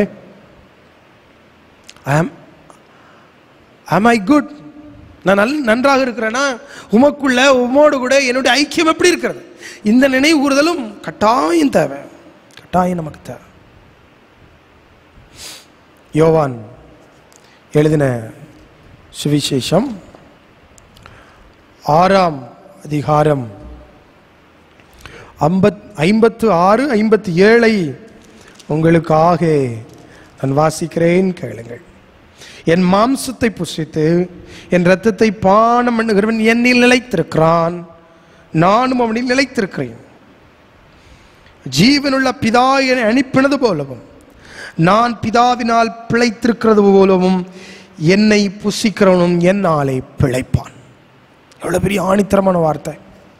ஆம் ஆம் ஐ குட் நான் நல் நன்றாக இருக்கிறேன்னா உமக்குள்ள உமோடு கூட என்னுடைய ஐக்கியம் எப்படி இருக்கிறது இந்த நினைவு கூறுதலும் கட்டாயம் தேவை கட்டாயம் நமக்கு தேவை யோவான் எழுதின சுவிசேஷம் ஆறாம் அதிகாரம் ஐம்பத் ஐம்பத்து ஆறு ஐம்பத்தி ஏழை உங்களுக்காக நான் வாசிக்கிறேன் கேளுங்கள் என் மாம்சத்தை புசித்து என் இரத்தத்தை பானம் பண்ணுகிறவன் என்னில் நிலைத்திருக்கிறான் நானும் அவனில் நிலைத்திருக்கிறேன் ஜீவனுள்ள பிதா என்னை அனுப்பினது போலவும் நான் பிதாவினால் பிழைத்திருக்கிறது போலவும் என்னை புசிக்கிறவனும் என்னாலே பிழைப்பான் எவ்வளவு பெரிய ஆணித்தரமான வார்த்தை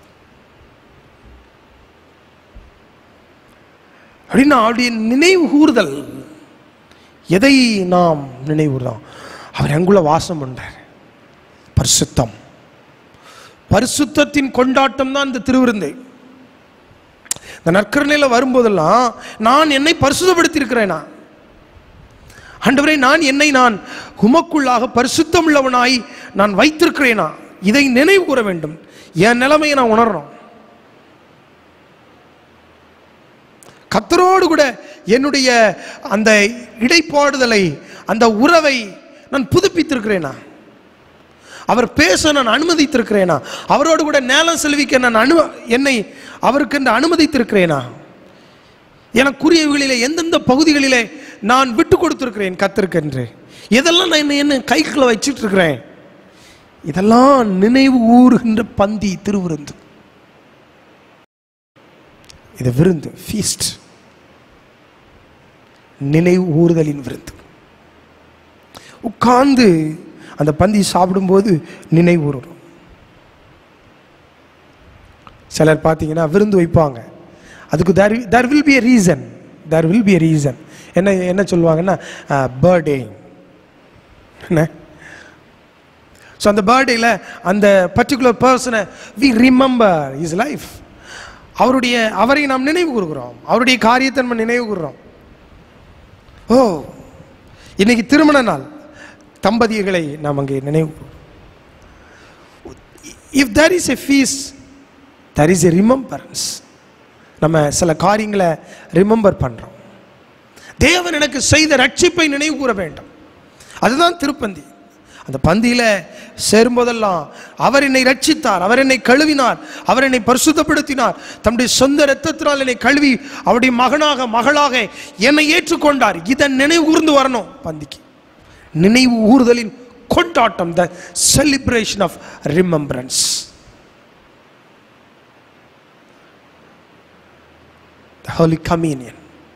அப்படின்னா அவருடைய நினைவு கூறுதல் எதை நாம் நினைவுறோம் அவர் எங்குள்ள வாசம் பண்ணார் பரிசுத்தம் பரிசுத்தத்தின் கொண்டாட்டம் தான் இந்த திருவிருந்து இந்த நற்கரணையில் வரும்போதெல்லாம் நான் என்னை பரிசுத்தப்படுத்தி இருக்கிறேனா ஆண்டவரே நான் என்னை நான் உமக்குள்ளாக பரிசுத்தம் உள்ளவனாய் நான் வைத்திருக்கிறேனா இதை நினைவு கூற வேண்டும் என் நிலைமையை நான் உணரணும் கத்தரோடு கூட என்னுடைய அந்த இடைப்பாடுதலை அந்த உறவை நான் புதுப்பித்திருக்கிறேனா அவர் பேச நான் அனுமதித்திருக்கிறேனா அவரோடு கூட நேலம் செல்விக்க நான் அனு என்னை அவருக்கு என்று அனுமதித்திருக்கிறேனா எனக்குரியவைகளிலே எந்தெந்த பகுதிகளிலே நான் விட்டு கொடுத்திருக்கிறேன் கத்திருக்கென்று இதெல்லாம் நான் என்ன என்ன கைக்குள்ள வச்சுட்டு இருக்கிறேன் இதெல்லாம் நினைவு ஊறுகின்ற பந்தி திருவிருந்து இது விருந்து ஃபீஸ்ட் நினைவு ஊறுதலின் விருந்து உட்கார்ந்து அந்த பந்தி சாப்பிடும்போது நினைவு ஊறும் சிலர் பார்த்தீங்கன்னா விருந்து வைப்பாங்க அதுக்கு there there will be a reason there will be a reason என்ன என்ன சொல்லுவாங்கன்னா பர்த்டே என்ன ஸோ அந்த பர்த்டேயில் அந்த பர்டிகுலர் பர்சனை வி ரிமெம்பர் இஸ் லைஃப் அவருடைய அவரை நாம் நினைவு கூறுகிறோம் அவருடைய காரியத்தை நம்ம நினைவு கூறுறோம் ஓ இன்னைக்கு திருமண நாள் தம்பதியர்களை நாம் அங்கே நினைவு if there is a feast there is a remembrance நம்ம சில காரியங்களை ரிமெம்பர் பண்ணுறோம் தேவன் எனக்கு செய்த ரட்சிப்பை நினைவு கூற வேண்டும் அதுதான் திருப்பந்தி அந்த பந்தியில் சேரும்போதெல்லாம் அவர் என்னை ரட்சித்தார் அவர் என்னை கழுவினார் அவர் என்னை பரிசுத்தப்படுத்தினார் தம்முடைய சொந்த இரத்தத்தினால் என்னை கழுவி அவருடைய மகனாக மகளாக என்னை ஏற்றுக்கொண்டார் இதை நினைவு கூர்ந்து வரணும் பந்திக்கு நினைவு ஊறுதலின் கொண்டாட்டம் the celebration of remembrance the holy communion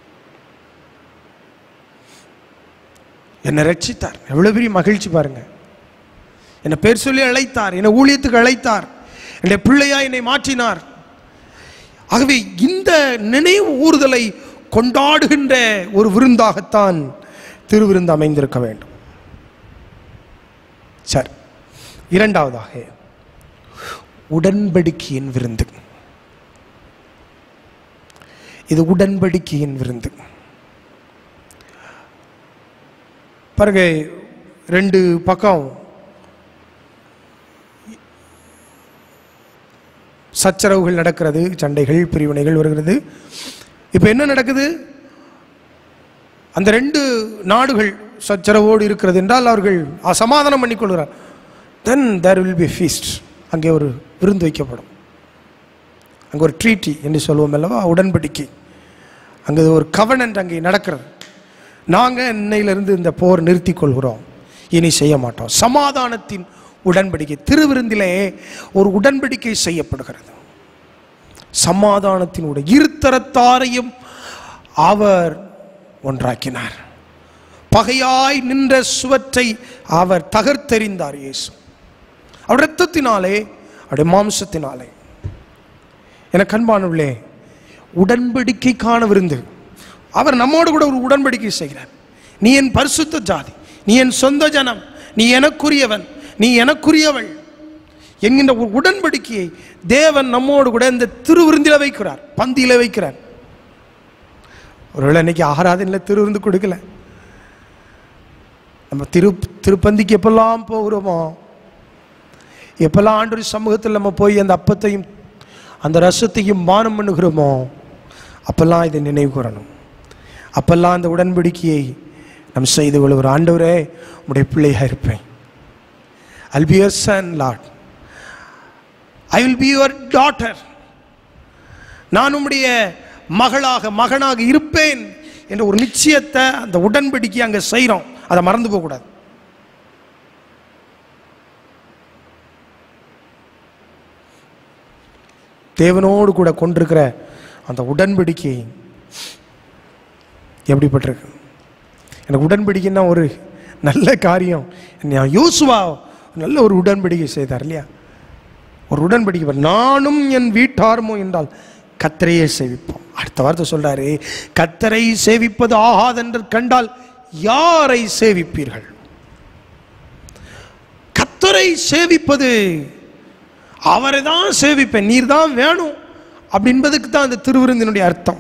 என்னை ரட்சித்தார் எவ்வளவு பெரிய மகிழ்ச்சி பாருங்க என்னை பேர் சொல்லி அழைத்தார் என்னை ஊழியத்துக்கு அழைத்தார் என்னுடைய பிள்ளையா என்னை மாற்றினார் ஆகவே இந்த நினைவு ஊறுதலை கொண்டாடுகின்ற ஒரு விருந்தாகத்தான் திருவிருந்து அமைந்திருக்க வேண்டும் சரி இரண்டாவதாக உடன்படிக்கையின் விருந்து இது உடன்படிக்கையின் விருந்து பாருங்க ரெண்டு பக்கம் சச்சரவுகள் நடக்கிறது சண்டைகள் பிரிவினைகள் வருகிறது இப்போ என்ன நடக்குது அந்த ரெண்டு நாடுகள் சச்சரவோடு இருக்கிறது என்றால் அவர்கள் சமாதானம் பண்ணிக்கொள்கிறார் then there will be feast அங்கே ஒரு விருந்து வைக்கப்படும் அங்கே ஒரு ட்ரீட்டி என்று சொல்லுவோம் அல்லவா உடன்படிக்கை அங்கே ஒரு கவனன்ட் அங்கே நடக்கிறது நாங்கள் இன்னையிலிருந்து இந்த போர் நிறுத்தி கொள்கிறோம் இனி செய்ய மாட்டோம் சமாதானத்தின் உடன்படிக்கை திருவிருந்திலே ஒரு உடன்படிக்கை செய்யப்படுகிறது சமாதானத்தின் உடைய இருத்தரத்தாரையும் அவர் ஒன்றாக்கினார் பகையாய் நின்ற சுவற்றை அவர் தகர்த்தெறிந்தார் இயேசு அவர் இரத்தத்தினாலே அவருடைய மாம்சத்தினாலே என கண்பானுள்ளே உடன்படிக்கைக்கான விருந்து அவர் நம்மோடு கூட ஒரு உடன்படிக்கை செய்கிறார் நீ என் பரிசுத்த ஜாதி நீ என் சொந்த ஜனம் நீ எனக்குரியவன் நீ எனக்குரியவள் என்கின்ற ஒரு உடன்படிக்கையை தேவன் நம்மோடு கூட இந்த திருவிருந்தில வைக்கிறார் பந்தியில வைக்கிறார் ஒருவேளை இன்னைக்கு ஆராதனையில் திருவிருந்து கொடுக்கல நம்ம திரு திருப்பந்திக்கு எப்பெல்லாம் போகிறோமோ எப்பெல்லாம் ஆண்டு சமூகத்தில் நம்ம போய் அந்த அப்பத்தையும் அந்த ரசத்தையும் பானம் பண்ணுகிறோமோ அப்பெல்லாம் இதை நினைவு கூறணும் அப்பெல்லாம் அந்த உடன்படிக்கையை நம்ம செய்து கொள்கிற ஆண்டவரே உடைய பிள்ளையாக இருப்பேன் I'll be your son, Lord. I will be your daughter. நான் உம்முடைய மகளாக மகனாக இருப்பேன் என்ற ஒரு நிச்சயத்தை அந்த உடன்படிக்கை அங்கே செய்கிறோம் அதை மறந்து போகக்கூடாது தேவனோடு கூட கொண்டிருக்கிற அந்த உடன்படிக்கை எப்படிப்பட்டிருக்கு எனக்கு உடன்படிக்கைன்னா ஒரு நல்ல காரியம் நான் யோசுவா நல்ல ஒரு உடன்படிக்கை செய்தார் இல்லையா ஒரு உடன்படிக்கை பாரு. நானும் என் வீட்டாருமோ என்றால் கத்தரையே சேவிப்போம் அடுத்த வார்த்தை சொல்றாரு கத்தரை சேவிப்பது ஆகாதென்று கண்டால் யாரை சேவிப்பீர்கள் கத்தரை சேவிப்பது அவரை தான் சேவிப்பேன் நீர் தான் வேணும் அப்படின்பதுக்கு தான் அந்த திருவிருந்தினுடைய அர்த்தம்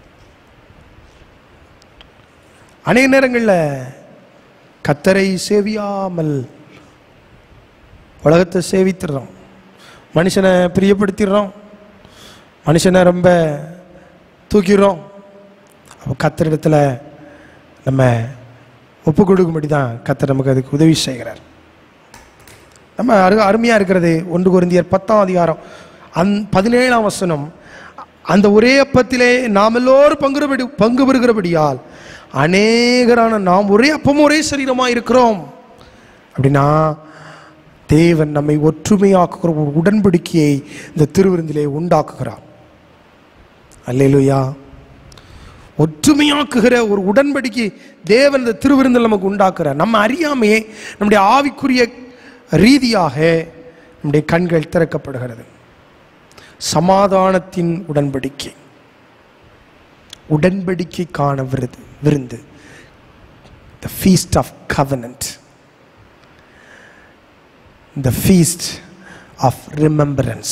அநேக நேரங்களில் கத்தரை சேவியாமல் உலகத்தை சேவித்துடுறோம் மனுஷனை பிரியப்படுத்திடுறோம் மனுஷனை ரொம்ப தூக்கிடுறோம் அப்போ கத்தரிடத்தில் நம்ம ஒப்பு கொடுக்கும்படி தான் கத்தர் நமக்கு அதுக்கு உதவி செய்கிறார் நம்ம அரு அருமையாக இருக்கிறது ஒன்று குருந்தியர் பத்தாம் அதிகாரம் அந் பதினேழாம் வசனம் அந்த ஒரே அப்பத்திலே நாம் எல்லோரும் பங்குபடி பங்கு பெறுகிறபடியால் அநேகரான நாம் ஒரே அப்பமும் ஒரே சரீரமாக இருக்கிறோம் அப்படின்னா தேவன் நம்மை ஒற்றுமையாக்குகிற ஒரு உடன்படிக்கையை இந்த திருவிருந்திலே உண்டாக்குகிறார் அல்லேலூயா ஒற்றுமையாக்குகிற ஒரு உடன்படிக்கை தேவன் இந்த திருவிருந்தில் நமக்கு உண்டாக்குறார் நம்ம அறியாமையே நம்முடைய ஆவிக்குரிய ரீதியாக நம்முடைய கண்கள் திறக்கப்படுகிறது சமாதானத்தின் உடன்படிக்கை உடன்படிக்கைக்கான விருது விருந்து the feast of covenant the feast of remembrance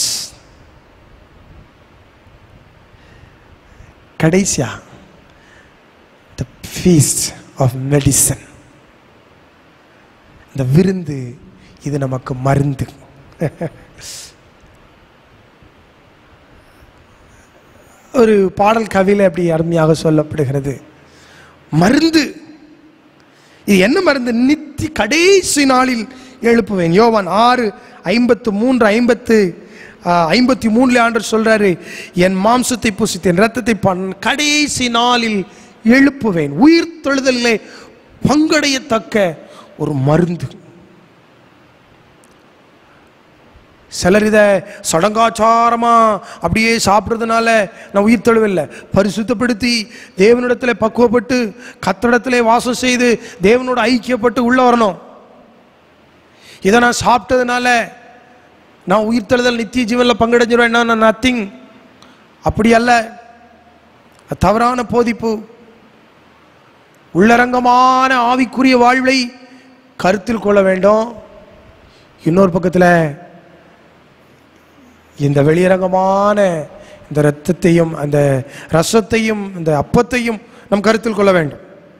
கடைசியா the feast of medicine இந்த விருந்து இது நமக்கு மருந்து ஒரு பாடல் கவியில் அப்படி அருமையாக சொல்லப்படுகிறது மருந்து இது என்ன மருந்து நித்தி கடைசி நாளில் எழுப்புவேன் யோவான் ஆறு ஐம்பத்து மூன்று ஐம்பத்து ஆஹ், ஐம்பத்தி மூணுல ஆண்டர் சொல்றாரு என் மாம்சத்தை புசித்தேன் ரத்தத்தை பண் கடைசி நாளில் எழுப்புவேன் உயிர் தொழுதலிலே பங்கடையத்தக்க ஒரு மருந்து சிலர் இதை சடங்காச்சாரமா அப்படியே சாப்பிட்றதுனால நான் உயிர் தழுவில்லை பரிசுத்தப்படுத்தி தேவனிடத்தில் பக்குவப்பட்டு கத்தடத்திலே வாசம் செய்து தேவனோட ஐக்கியப்பட்டு உள்ள வரணும் இதை நான் சாப்பிட்டதுனால நான் உயிர் தழுதல் நித்திய ஜீவனில் பங்கடைஞ்சிருவேன் நான் நத்திங் அப்படி அல்ல அது தவறான போதிப்பு உள்ளரங்கமான ஆவிக்குரிய வாழ்வை கருத்தில் கொள்ள வேண்டும் இன்னொரு பக்கத்தில் இந்த வெளியரங்கமான இந்த இரத்தத்தையும் அந்த ரசத்தையும் இந்த அப்பத்தையும் நம் கருத்தில் கொள்ள வேண்டும்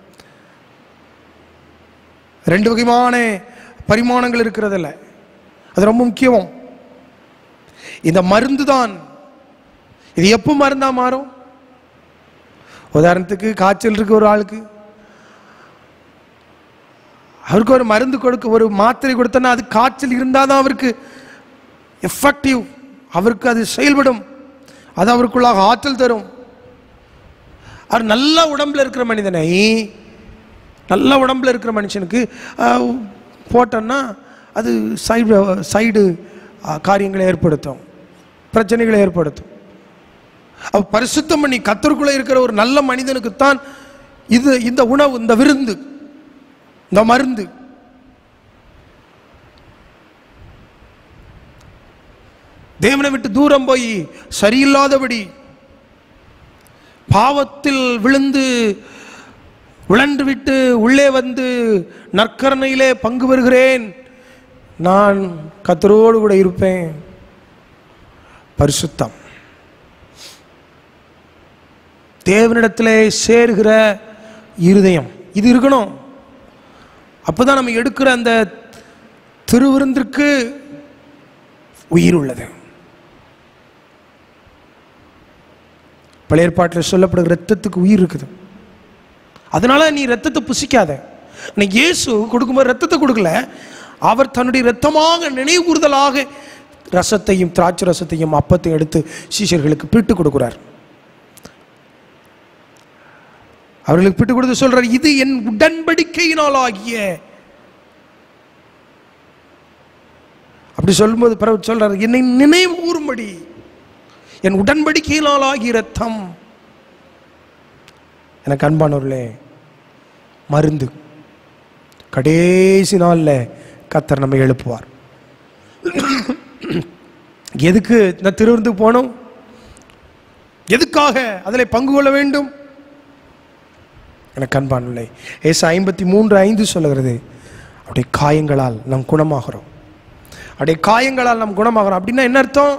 ரெண்டு வகையான பரிமாணங்கள் இருக்கிறதில்ல அது ரொம்ப முக்கியம் இந்த மருந்து தான் இது எப்போ மருந்தா மாறும் உதாரணத்துக்கு காய்ச்சல் இருக்கு ஒரு ஆளுக்கு அவருக்கு ஒரு மருந்து கொடுக்க ஒரு மாத்திரை கொடுத்தனா அது காய்ச்சல் இருந்தால் தான் அவருக்கு எஃபெக்டிவ் அவருக்கு அது செயல்படும் அது அவருக்குள்ளாக ஆற்றல் தரும் அவர் நல்ல உடம்புல இருக்கிற மனிதனை நல்ல உடம்புல இருக்கிற மனுஷனுக்கு ஆஹ், போட்டோன்னா அது சைடு சைடு காரியங்களை ஏற்படுத்தும் பிரச்சனைகளை ஏற்படுத்தும் அவ பரிசுத்தம் பண்ணி கத்தருக்குள்ளே இருக்கிற ஒரு நல்ல மனிதனுக்குத்தான் இது இந்த உணவு இந்த விருந்து இந்த மருந்து தேவனை விட்டு தூரம் போய் சரியில்லாதபடி பாவத்தில் விழுந்து விழன்று விட்டு உள்ளே வந்து நற்கரணையிலே பங்கு பெறுகிறேன் நான் கத்தரோடு கூட இருப்பேன் பரிசுத்தம் தேவனிடத்திலே சேருகிற இருதயம் இது இருக்கணும் அப்பதான் நம்ம எடுக்கிற அந்த திருவிருந்திற்கு உயிர் உள்ளது பழைய ஏற்பாட்டில் சொல்லப்படுகிற ரத்தத்துக்கு உயிர் இருக்குது அதனால நீ ரத்தத்தை புசிக்காத நீ இயேசு கொடுக்கும்போது ரத்தத்தை கொடுக்கல அவர் தன்னுடைய ரத்தமாக நினைவுகூறுதலாக ரசத்தையும் திராட்சை ரசத்தையும் அப்பத்தையும் எடுத்து சீஷர்களுக்கு பிட்டு கொடுக்கிறார் அவர்களுக்கு பிட்டு கொடுத்து சொல்றார் இது என் உடன்படிக்கையினால் ஆகிய அப்படி சொல்லும்போது பிறகு சொல்றார் என்னை நினைவு கூறும்படி என் உடன்படிக்கையினால் ஆகிய ரத்தம் எனக்கு அன்பானவர்களே மருந்து கடைசி நாளில் கத்தர் நம்மை எழுப்புவார் எதுக்கு இந்த திருவிருந்துக்கு போனோம் எதுக்காக அதில் பங்கு கொள்ள வேண்டும் எனக்கு அன்பானுள்ளே ஏச ஐம்பத்தி மூன்று ஐந்து சொல்லுகிறது அப்படியே காயங்களால் நாம் குணமாகிறோம் அப்படியே காயங்களால் நாம் குணமாகிறோம் அப்படின்னா என்ன அர்த்தம்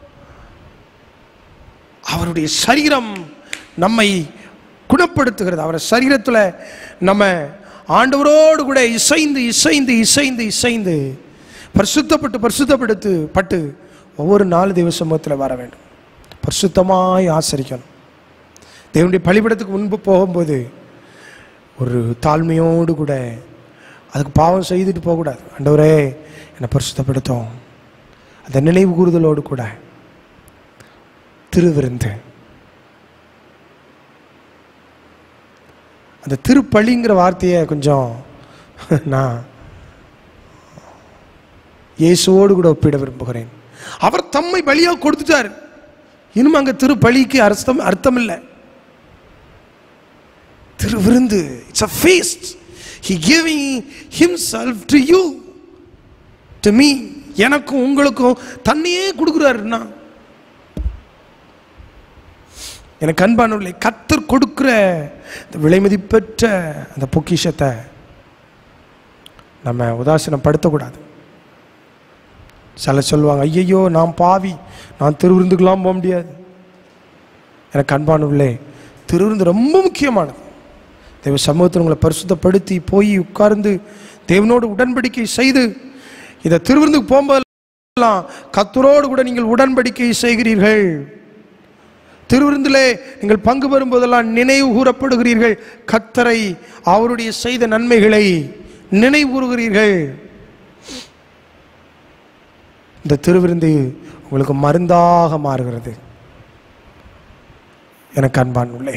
அவருடைய சரீரம் நம்மை குணப்படுத்துகிறது அவர் சரீரத்தில் நம்ம ஆண்டவரோடு கூட இசைந்து இசைந்து இசைந்து இசைந்து பரிசுத்தப்பட்டு பரிசுத்தப்படுத்து பட்டு ஒவ்வொரு நாலு தெய்வ சமூகத்தில் வர வேண்டும் பரிசுத்தமாய் ஆசரிக்கணும் தேவனுடைய பலிபடத்துக்கு முன்பு போகும்போது ஒரு தாழ்மையோடு கூட அதுக்கு பாவம் செய்துட்டு போகக்கூடாது ஆண்டவரே என்னை பரிசுத்தப்படுத்தும் அந்த நினைவு கூறுதலோடு கூட திருவிருந்து அந்த திருப்பள்ளிங்கிற வார்த்தையை கொஞ்சம் நான் இயேசுவோடு கூட ஒப்பிட விரும்புகிறேன் அவர் தம்மை பலியாக கொடுத்துட்டார் இன்னும் அங்க திருப்பலிக்கு அர்த்தம் அர்த்தம் இல்லை திருவிருந்து it's a feast he giving himself to you to me எனக்கும் உங்களுக்கும் தன்னையே கொடுக்குறாருன்னா எனக்கு அன்பானவர்களே கத்தர் கொடுக்கிற இந்த விலைமதிப்பற்ற அந்த பொக்கிஷத்தை நம்ம உதாசீனப்படுத்தக்கூடாது சில சொல்லுவாங்க ஐயையோ நான் பாவி நான் திருவிருந்துக்கெல்லாம் போக முடியாது எனக்கு அன்பானவர்களே திருவிருந்து ரொம்ப முக்கியமானது தேவ சமூகத்தில் உங்களை பரிசுத்தப்படுத்தி போய் உட்கார்ந்து தேவனோடு உடன்படிக்கை செய்து இதை திருவிருந்துக்கு போகும்போதெல்லாம் கத்தரோடு கூட நீங்கள் உடன்படிக்கை செய்கிறீர்கள் திருவிருந்திலே நீங்கள் பங்கு பெறும்போதெல்லாம் நினைவு கூறப்படுகிறீர்கள் கத்தரை அவருடைய செய்த நன்மைகளை நினைவு கூறுகிறீர்கள் இந்த திருவிருந்து உங்களுக்கு மருந்தாக மாறுகிறது எனக்கு அன்பான் உள்ளே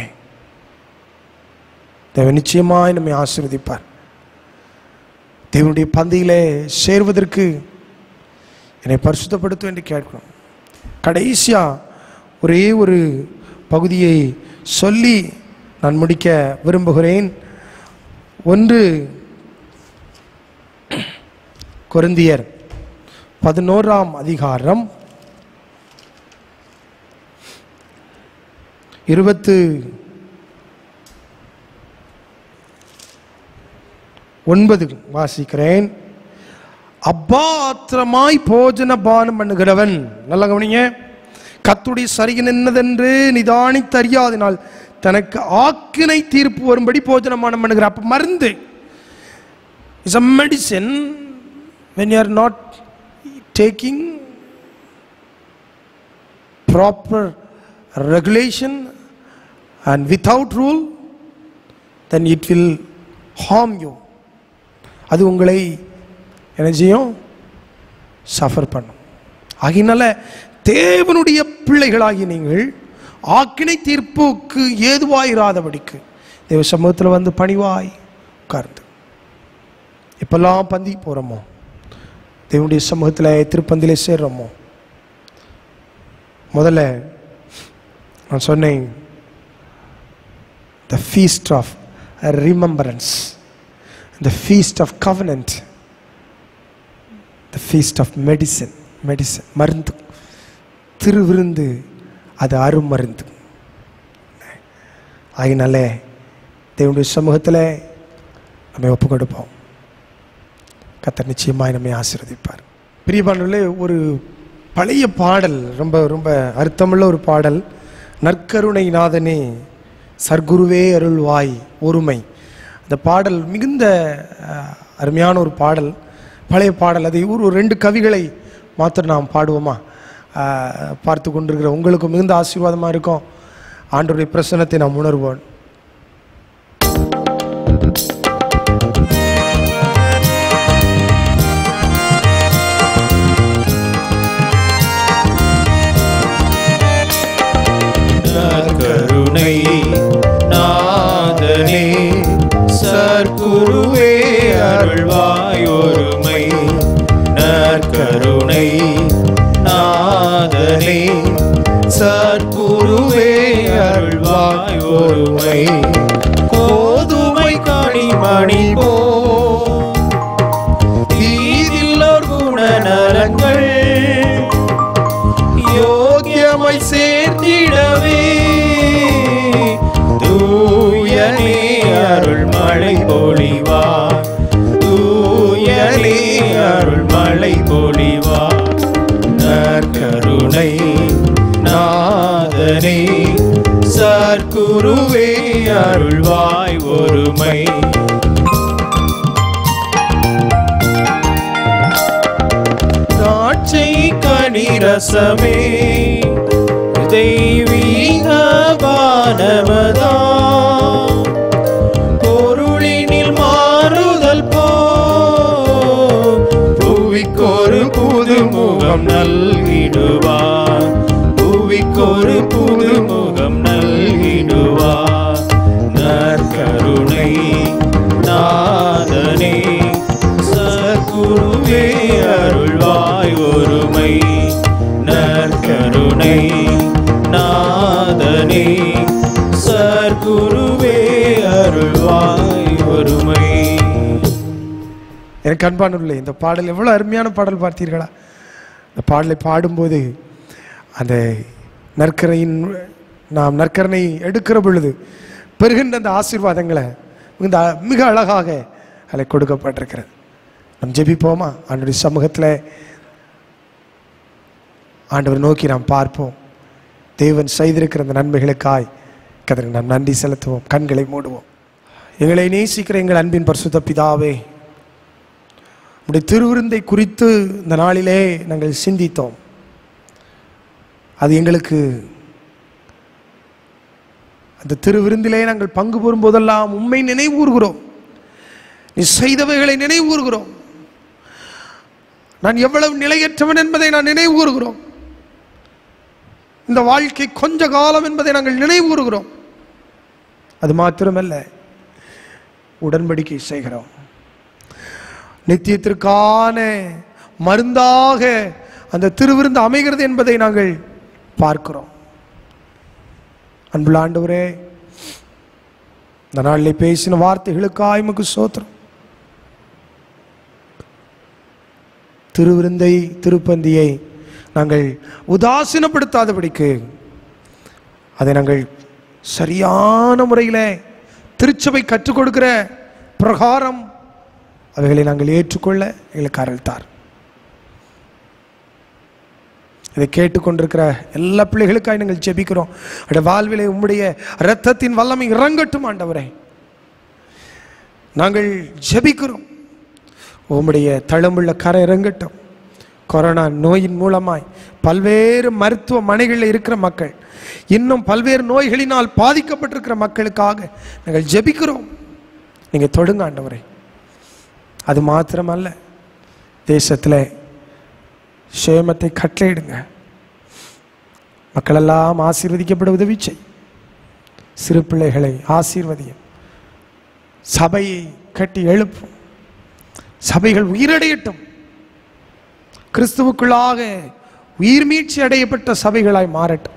தேவன் நிச்சயமாய் நம்மை ஆசீர்வதிப்பார் தேவனுடைய பந்தியிலே சேர்வதற்கு என்னை பரிசுத்தப்படுத்தும் என்று கேட்கணும் கடைசியா ஒரே ஒரு பகுதியை சொல்லி நான் முடிக்க விரும்புகிறேன் ஒன்று கொரிந்தியர் பதினோராம் அதிகாரம் இருபத்து ஒன்பது வாசிக்கிறேன் அப்பாத்திரமாய் போஜன பானம் பண்ணுகிறவன் நல்லா கவனிங்க கத்துடைய சரியின் என்னதென்று நிதானித்தறியாதினால் தனக்கு ஆக்கினை தீர்ப்பு வரும்படி போஜனமானம் பண்ணுகிற அப்ப மருந்து is a medicine when you are not taking proper regulation and without rule then it will harm you அது உங்களை என்ன செய்யும் சஃபர் பண்ணும் ஆகினால தேவனுடைய பிள்ளைகளாகி நீங்கள் ஆக்கினை தீர்ப்புக்கு ஏதுவாயிராதபடிக்கு தேவ சமூகத்தில் வந்து பணிவாய் உட்கார்ந்து எப்பெல்லாம் பந்தி போகிறோமோ தேவனுடைய சமூகத்தில் திருப்பந்திலே சேர்றோமோ முதல்ல நான் சொன்னேன் the feast of remembrance the feast of covenant the feast of medicine medicine மருந்து திருவிருந்து அது அருமருந்து ஆகினாலே தேவனுடைய சமூகத்தில் நம்ம ஒப்பு கொடுப்போம் கத்தர் நிச்சயமாய் நம்மை ஆசீர்வதிப்பார் பிரியமானவர்களே ஒரு பழைய பாடல் ரொம்ப ரொம்ப அர்த்தமுள்ள ஒரு பாடல் நற்கருணை நாதனே சர்க்குருவே அருள்வாய் ஒருமை அந்த பாடல் மிகுந்த அஹ், அருமையான ஒரு பாடல் பழைய பாடல் அதை ஒரு ஒரு ரெண்டு கவிகளை மாத்திரம் நாம் பாடுவோமா அஹ், பார்த்து கொண்டிருக்கிற உங்களுக்கு மிகுந்த ஆசீர்வாதமாக இருக்கும் ஆண்டவருடைய பிரசன்னத்தை நாம் உணர்வோம் கருணை நாதனே சர்க்குருவே அருள்வாய் ஒருமை நற்கருணை நாதனே சர்க்குருவே அருள்வாய் ஒருமை கோதுமை கனிமணி போ தீதில்லோர் குணநலங்கள் யோக்கியமாய் சேர்த்திடவே தூயனே அருள் மழை பொழிவா தூயனே அருள் மழை பொழிவா நற்கருணை நாதனே சர்க்குருவே அருள்வாய் ஒருமை திராட்சை கனிரசமே தெய்வீக பானவதா பொருளினில் மாறுதல் போ புவிக்கொரு புது முகம் நல்கிடுவார் புவிக்கொரு புது முகம் நல்கிடுவார் நற்கருணை நாதனே சகுருவே அருள்வாய் ஒருமை நற்கருணை நாதனே சர்க்குருவே அருள்வாய் ஒருமை எனக்கு அன்பானுள்ள இந்த பாடல் எவ்வளோ அருமையான பாடல் பார்த்தீர்களா இந்த பாடலை பாடும்போது அந்த நற்கரையின் நாம் நற்கரனை எடுக்கிற பொழுது பெறுகின்ற அந்த ஆசீர்வாதங்களை மிகுந்த மிக அழகாக அதில் கொடுக்கப்பட்டிருக்கிறது நம் ஜெபிப்போமா அவனுடைய சமூகத்தில் ஆண்டவர் நோக்கி நாம் பார்ப்போம் தேவன் செய்திருக்கிற அந்த நன்மைகளுக்காய் கதற்கு நாம் நன்றி செலுத்துவோம் கண்களை மூடுவோம் எங்களை நேசிக்கிற எங்கள் அன்பின் பரிசுத்த பிதாவே உடைய திருவிருந்தை குறித்து இந்த நாளிலே நாங்கள் சிந்தித்தோம் அது எங்களுக்கு அந்த திருவிருந்திலே நாங்கள் பங்கு பெறும் போதெல்லாம் உண்மை நினைவூறுகிறோம் நீ செய்தவைகளை நினைவூறுகிறோம் நான் எவ்வளவு நிலையற்றவன் என்பதை நான் நினைவூறுகிறோம் இந்த வாழ்க்கை கொஞ்ச காலம் என்பதை நாங்கள் நினைவூறுகிறோம் அது மாத்திரமல்ல உடன்படிக்கை செய்கிறோம் நித்தியத்திற்கான மருந்தாக அந்த திருவிருந்து அமைகிறது என்பதை நாங்கள் பார்க்கிறோம் அன்புள்ள ஆண்டவரே இந்த நாளில் பேசின வார்த்தைகளுக்காய் உமக்கு சோத்திரம் திருவிருந்தை திருப்பந்தியை நாங்கள் உதாசீனப்படுத்தாதபடிக்கு அதை நாங்கள் சரியான முறையில் திருச்சபை கற்றுக் கொடுக்கிற பிரகாரம் அவைகளை நாங்கள் ஏற்றுக்கொள்ள எங்களுக்கு அருள்தார் இதை கேட்டுக்கொண்டிருக்கிற எல்லா பிள்ளைகளுக்காக நாங்கள் ஜெபிக்கிறோம் அட வாழ்விலே உம்முடைய இரத்தத்தின் வல்லமை இறங்கட்டும் ஆண்டவரே நாங்கள் ஜெபிக்கிறோம் உம்முடைய தளமுள்ள கரை இறங்கட்டும் கொரோனா நோயின் மூலமாய் பல்வேறு மருத்துவமனைகளில் இருக்கிற மக்கள் இன்னும் பல்வேறு நோய்களினால் பாதிக்கப்பட்டிருக்கிற மக்களுக்காக நாங்கள் ஜெபிக்கிறோம் நீங்கள் தொடுங்க ஆண்டவரே அது மாத்திரமல்ல தேசத்தில் சேமத்தை கட்டளையிடுங்க மக்களெல்லாம் ஆசீர்வதிக்கப்பட உதவி செய் சிறு பிள்ளைகளை ஆசீர்வதியும் சபையை கட்டி எழுப்பும் சபைகள் உயிரடையட்டும் கிறிஸ்துவுக்குள்ளாக உயிர் மீட்சி அடையப்பட்ட சபைகளாய் மாறட்டும்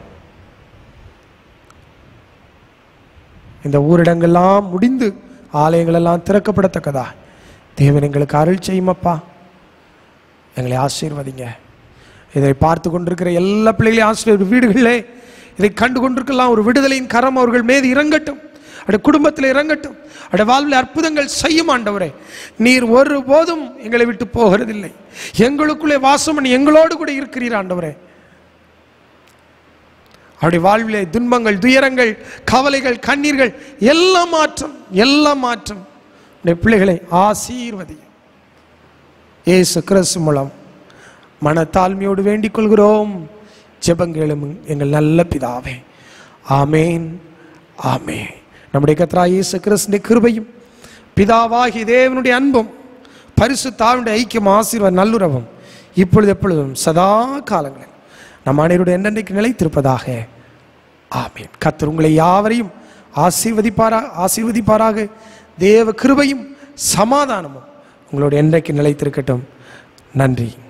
இந்த ஊரிடங்கள்லாம் முடிந்து ஆலயங்கள் எல்லாம் திறக்கப்படத்தக்கதா தேவன் எங்களுக்கு அருள் செய்யுமப்பா எங்களை ஆசீர்வதிங்க இதை பார்த்து கொண்டிருக்கிற எல்லா பிள்ளைகளையும் ஆசிரியர் வீடுகளிலே இதை கண்டு கொண்டிருக்கலாம் ஒரு விடுதலையின் கரம் அவர்கள் மீது இறங்கட்டும் அட குடும்பத்தில் இறங்கட்டும் அட வாழ்வில் அற்புதங்கள் செய்யும் ஆண்டவரே நீர் ஒருபோதும் எங்களை விட்டு போகிறதில்லை எங்களுக்குள்ளே வாசம் பண்ணி எங்களோடு கூட இருக்கிறீர் ஆண்டவரே அவருடைய வாழ்விலே துன்பங்கள் துயரங்கள் கவலைகள் கண்ணீர்கள் எல்லாம் மாற்றம் எல்லாம் மாற்றம் உடைய பிள்ளைகளை ஆசீர்வதியும் இயேசு கிறிஸ்து மூலம் மனத்தாழ்மையோடு வேண்டிக் கொள்கிறோம் ஜெபங்களும் எங்கள் நல்ல பிதாவே ஆமேன் ஆமே நம்முடைய கத்ரா இயேசு கிறிஸ்துடைய கிருபையும் பிதாவாகிய தேவனுடைய அன்பும் பரிசு தாவுடைய ஐக்கியம் ஆசீர்வாத நல்லுறவும் இப்பொழுது எப்பொழுதும் சதா காலங்களில் நம் அனைவருடைய என்னென்றைக்கு நிலைத்திருப்பதாக ஆமேன் கர்த்தர் உங்களை யாவரையும் ஆசீர்வதிப்பாரா ஆசீர்வதிப்பாராக தேவ கிருபையும் சமாதானமும் உங்களோட என்றைக்கு நிலைத்திருக்கட்டும் நன்றி